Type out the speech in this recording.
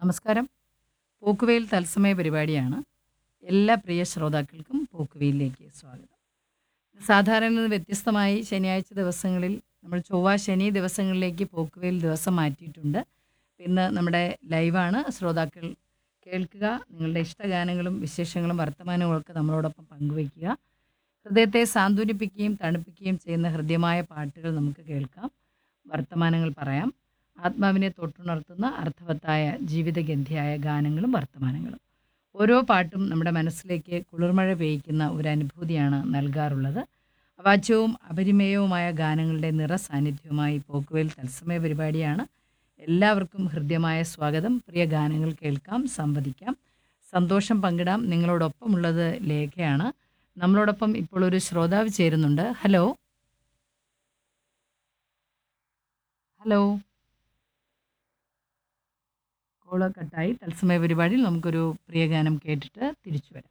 നമസ്കാരം പോക്കുവെയിൽ തത്സമയ പരിപാടിയാണ് എല്ലാ പ്രിയ ശ്രോതാക്കൾക്കും പോക്കുവെയിലേക്ക് സ്വാഗതം സാധാരണ നിന്ന് വ്യത്യസ്തമായി ശനിയാഴ്ച ദിവസങ്ങളിൽ നമ്മൾ ചൊവ്വ ശനി ദിവസങ്ങളിലേക്ക് പോക്കുവെയിൽ ദിവസം മാറ്റിയിട്ടുണ്ട് ഇന്ന് നമ്മുടെ ലൈവാണ് ശ്രോതാക്കൾ കേൾക്കുക നിങ്ങളുടെ ഇഷ്ടഗാനങ്ങളും വിശേഷങ്ങളും വർത്തമാനവും ഒക്കെ നമ്മളോടൊപ്പം പങ്കുവയ്ക്കുക ഹൃദയത്തെ സാന്ത്വനിപ്പിക്കുകയും തണുപ്പിക്കുകയും ചെയ്യുന്ന ഹൃദ്യമായ പാട്ടുകൾ നമുക്ക് കേൾക്കാം വർത്തമാനങ്ങൾ പറയാം ആത്മാവിനെ തൊട്ടുണർത്തുന്ന അർത്ഥവത്തായ ജീവിതഗന്ധിയായ ഗാനങ്ങളും വർത്തമാനങ്ങളും ഓരോ പാട്ടും നമ്മുടെ മനസ്സിലേക്ക് കുളിർമഴ പെയ്യ്ക്കുന്ന ഒരു അനുഭൂതിയാണ് നൽകാറുള്ളത് അവാച്യവും അപരിമേയവുമായ ഗാനങ്ങളുടെ നിറ സാന്നിധ്യവുമായി പോക്കുവേൽ തത്സമയ പരിപാടിയാണ് എല്ലാവർക്കും ഹൃദ്യമായ സ്വാഗതം പ്രിയ ഗാനങ്ങൾ കേൾക്കാം സംവദിക്കാം സന്തോഷം പങ്കിടാം നിങ്ങളോടൊപ്പമുള്ളത് ലേഖയാണ് നമ്മളോടൊപ്പം ഇപ്പോൾ ഒരു ശ്രോതാവ് ചേരുന്നുണ്ട് ഹലോ ഹലോ കോള് കട്ടായി തത്സമയ പരിപാടിയിൽ നമുക്കൊരു പ്രിയ ഗാനം കേട്ടിട്ട് തിരിച്ചു വരാം